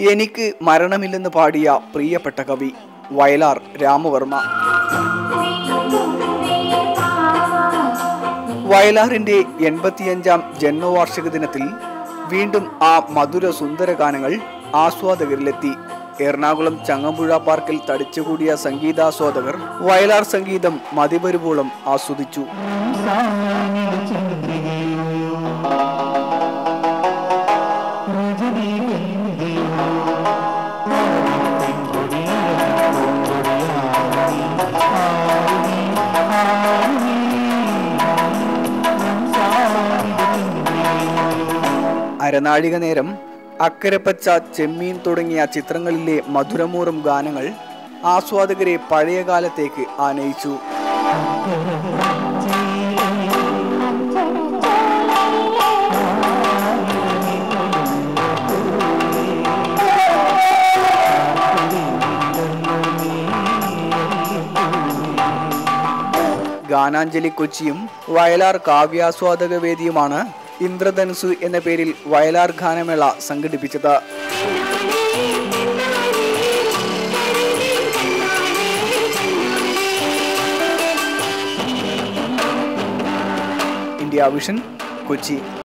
എനിക്ക് മരണമില്ലെന്ന് പാടിയ പ്രിയപ്പെട്ട കവി വയലാർ രാമവർമ്മ വയലാറിന്റെ എൺപത്തിയഞ്ചാം ജന്മവാർഷിക ദിനത്തിൽ വീണ്ടും ആ മധുര സുന്ദര ഗാനങ്ങൾ ആസ്വാദകരിലെത്തി എറണാകുളം ചങ്ങമ്പുഴ പാർക്കിൽ തടിച്ചുകൂടിയ സംഗീതാസ്വാദകർ വയലാർ സംഗീതം മതിവരുവോളം ആസ്വദിച്ചു അരനാഴിക നേരം അക്കരപ്പച്ച ചെമ്മീൻ തുടങ്ങിയ ചിത്രങ്ങളിലെ മധുരമൂറും ഗാനങ്ങൾ ആസ്വാദകരെ പഴയ കാലത്തേക്ക് ആനയിച്ചു ഗാനാഞ്ജലി കൊച്ചിയും വയലാർ കാവ്യാസ്വാദക വേദിയുമാണ് ഇന്ദ്രധനുസ് എന്ന പേരിൽ വയലാർ ഗാനമേള സംഘടിപ്പിച്ചത് ഇന്ത്യ വിഷൻ കൊച്ചി